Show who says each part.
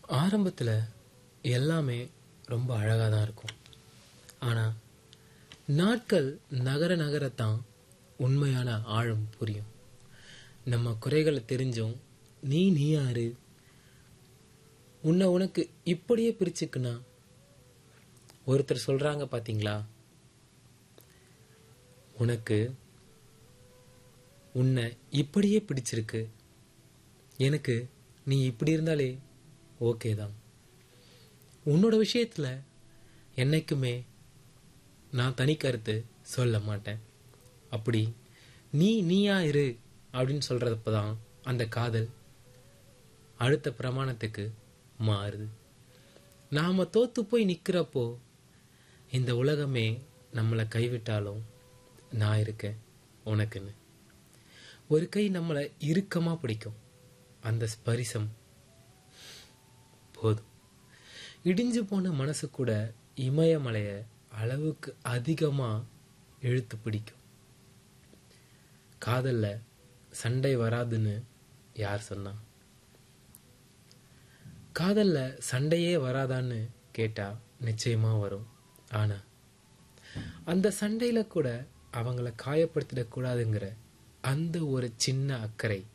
Speaker 1: ஆரம்பத்தில் எல்லாமே ரொம்ப அழகாக தான் இருக்கும் ஆனால் நாட்கள் நகர நகரத்தான் உண்மையான ஆழம் புரியும் நம்ம குறைகளை தெரிஞ்சும் நீ நீ யாரு உன்னை உனக்கு இப்படியே பிரிச்சுக்குனா ஒருத்தர் சொல்றாங்க பாத்தீங்களா உனக்கு உன்னை இப்படியே பிடிச்சிருக்கு எனக்கு நீ இப்படி இருந்தாலே ஓகே தான் உன்னோட விஷயத்துல என்னைக்குமே நான் தனி கருத்து சொல்ல மாட்டேன் அப்படி நீ நீயா இரு அப்படின்னு சொல்றதப்ப தான் அந்த காதல் அடுத்த பிரமாணத்துக்கு மாறுது நாம தோத்து போய் நிக்கிறப்போ இந்த உலகமே நம்மளை கைவிட்டாலும் நான் இருக்கேன் உனக்குன்னு ஒரு கை நம்மளை இறுக்கமா பிடிக்கும் அந்த ஸ்பரிசம் போதும் இடிஞ்சு போன மனசு கூட இமயமலைய அளவுக்கு அதிகமா இழுத்து பிடிக்கும் காதல்ல சண்டை வராதுன்னு யார் சொன்னா காதல்ல சண்டையே வராதான்னு கேட்டா நிச்சயமா வரும் ஆனா அந்த சண்டையில கூட அவங்கள காயப்படுத்திடக்கூடாதுங்கிற அந்த ஒரு சின்ன அக்கறை